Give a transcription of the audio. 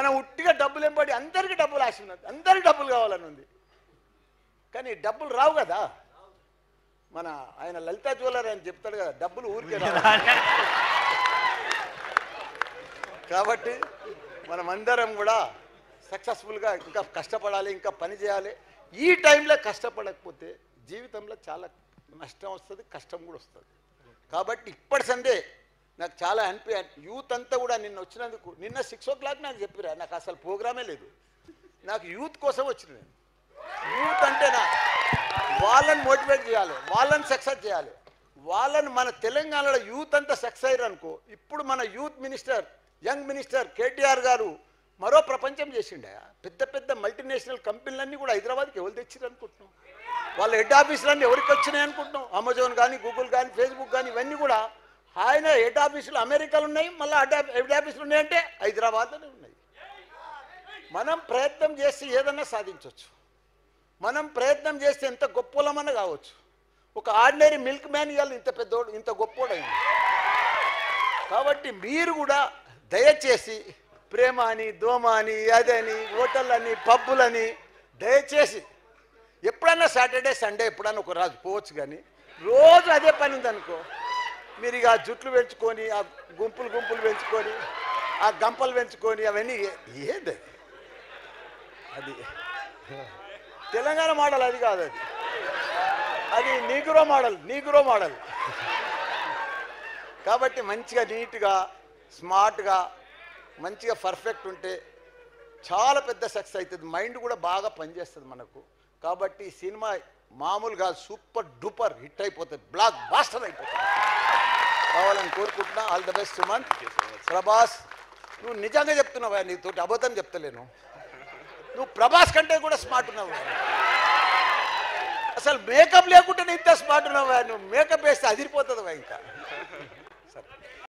మనం ఉట్టిగా డబ్బులు ఎంబడి అందరికీ డబ్బులు ఆశ ఉన్నది అందరికీ డబ్బులు కావాలని ఉంది కానీ డబ్బులు రావు కదా మన ఆయన లలితా జ్యువెలర్ అని చెప్తాడు కదా డబ్బులు ఊరికే రావు కాబట్టి మనమందరం కూడా సక్సెస్ఫుల్గా ఇంకా కష్టపడాలి ఇంకా పని చేయాలి ఈ టైంలో కష్టపడకపోతే జీవితంలో చాలా నష్టం వస్తుంది కష్టం కూడా వస్తుంది కాబట్టి ఇప్పటి సందే నాకు చాలా అనిపి యూత్ అంతా కూడా నిన్న వచ్చినందుకు నిన్న సిక్స్ ఓ క్లాక్ నాకు చెప్పిరా నాకు అసలు ప్రోగ్రామే లేదు నాకు యూత్ కోసం వచ్చిన నేను యూత్ అంటే నా వాళ్ళని మోటివేట్ చేయాలి వాళ్ళని సక్సెస్ చేయాలి వాళ్ళని మన తెలంగాణలో యూత్ అంతా సక్సెస్ అయ్యారు అనుకో ఇప్పుడు మన youth minister young minister KTR గారు మరో ప్రపంచం చేసిండే పెద్ద పెద్ద మల్టీనేషనల్ కంపెనీలన్నీ కూడా హైదరాబాద్కి ఎవరు తెచ్చిరు అనుకుంటున్నాం వాళ్ళ హెడ్ ఆఫీసులన్నీ ఎవరికి వచ్చినాయి అనుకుంటున్నాం అమెజాన్ కానీ గూగుల్ కానీ ఫేస్బుక్ కానీ ఇవన్నీ కూడా ఆయన హెడ్ ఆఫీసులు అమెరికాలో ఉన్నాయి మళ్ళీ హెడ్ ఆఫీసులు ఉన్నాయంటే హైదరాబాద్లోనే ఉన్నాయి మనం ప్రయత్నం చేసి ఏదన్నా సాధించవచ్చు మనం ప్రయత్నం చేస్తే ఎంత గొప్పలమన్నా కావచ్చు ఒక ఆర్డినరీ మిల్క్ మ్యాన్ ఇవాళ ఇంత పెద్దోడు ఇంత గొప్పోడైంది కాబట్టి మీరు కూడా దయచేసి ప్రేమ అని దోమ అని అదని హోటళ్ళని పబ్బులని దయచేసి ఎప్పుడన్నా సాటర్డే సండే ఎప్పుడన్నా ఒక రాజు పోవచ్చు కానీ రోజు అదే పని ఉందనుకో మీరు ఇక ఆ జుట్లు పెంచుకొని ఆ గుంపులు గుంపులు పెంచుకొని ఆ గంపలు పెంచుకొని అవన్నీ ఏ- ఏంది అది తెలంగాణ మోడల్ అది కాదు అది అది నీగ్రో మోడల్ నీగ్రో మోడల్ కాబట్టి మంచిగా నీట్గా స్మార్ట్గా మంచిగా పర్ఫెక్ట్ ఉంటే చాలా పెద్ద సక్సెస్ అవుతుంది మైండ్ కూడా బాగా పనిచేస్తుంది మనకు కాబట్టి ఈ సినిమా మామూలుగా సూపర్ డూపర్ హిట్ అయిపోతుంది బ్లాక్ బాస్టర్ అయిపోతుంది కావాలని కోరుకుంటున్నా all the best Suman Prabhas నువ్వు నిజంగా చెప్తున్నావా నీతోటి అబద్ధం చెప్తలేను నువ్వు ప్రభాస్ కంటే కూడా స్మార్ట్ ఉన్నావు అసలు మేకప్ లేకుంటే ఇంత స్మార్ట్ ఉన్నావా నువ్వు మేకప్ వేస్తే అదిరిపోతుందివా ఇంకా